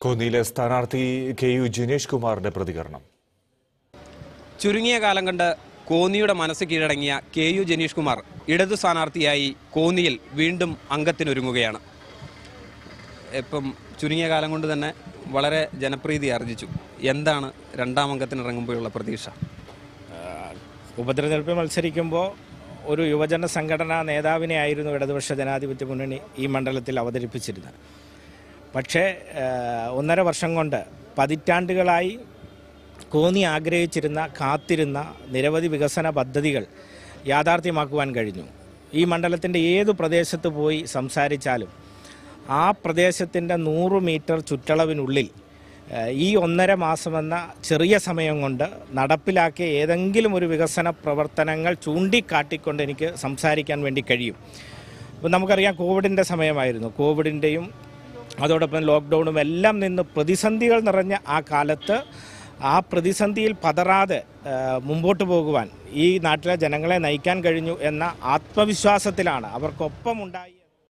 കോന്നിയിലെ സ്ഥാനാർത്ഥി K U Jinesh കുമാറിന്റെ പ്രതികരണം ചുരുങ്ങിയ കാലം കൊണ്ട് കോന്നിയുടെ മനസ്സ് കീഴടങ്ങിയ കെ യു ജനീഷ് കുമാർ ഇടതു സ്ഥാനാർത്ഥിയായി കോന്നിയിൽ വീണ്ടും അംഗത്തിനൊരുങ്ങുകയാണ് ഇപ്പം ചുരുങ്ങിയ കാലം കൊണ്ട് തന്നെ വളരെ ജനപ്രീതി ആർജിച്ചു എന്താണ് രണ്ടാം അംഗത്തിനിറങ്ങുമ്പോഴുള്ള പ്രതീക്ഷ ഉപതെരഞ്ഞെടുപ്പിൽ മത്സരിക്കുമ്പോൾ ഒരു യുവജന സംഘടനാ നേതാവിനെ ആയിരുന്നു ഇടതുപക്ഷ ജനാധിപത്യ മുന്നണി ഈ മണ്ഡലത്തിൽ അവതരിപ്പിച്ചിരുന്നത് പക്ഷേ ആ, ഒന്നര വർഷം കൊണ്ട് പതിറ്റാണ്ടുകളായി കോന്നി ആഗ്രഹിച്ചിരുന്ന കാത്തിരുന്ന നിരവധി വികസന പദ്ധതികൾ യാഥാർത്ഥ്യമാക്കുവാൻ കഴിഞ്ഞു ഈ മണ്ഡലത്തിൻ്റെ ഏതു പ്രദേശത്ത് പോയി സംസാരിച്ചാലും ആ പ്രദേശത്തിൻ്റെ നൂറ് മീറ്റർ ചുറ്റളവിനുള്ളിൽ ഏഹ്, ഈ ഒന്നര മാസമെന്ന ചെറിയ സമയം കൊണ്ട് നടപ്പിലാക്കിയ ഏതെങ്കിലും ഒരു വികസന പ്രവർത്തനങ്ങൾ ചൂണ്ടിക്കാട്ടിക്കൊണ്ട് എനിക്ക് സംസാരിക്കാൻ വേണ്ടി കഴിയും അപ്പോൾ നമുക്കറിയാം കോവിഡിൻ്റെ സമയമായിരുന്നു കോവിഡിൻ്റെയും അതോടൊപ്പം ലോക്ക്ഡൗണും എല്ലാം നിന്ന് പ്രതിസന്ധികൾ നിറഞ്ഞ ആ കാലത്ത് ആ പ്രതിസന്ധിയിൽ പതറാതെ ആ, മുമ്പോട്ട് പോകുവാൻ ഈ നാട്ടിലെ ജനങ്ങളെ നയിക്കാൻ കഴിഞ്ഞു എന്ന ആത്മവിശ്വാസത്തിലാണ് അവർക്കൊപ്പം ഉണ്ടായി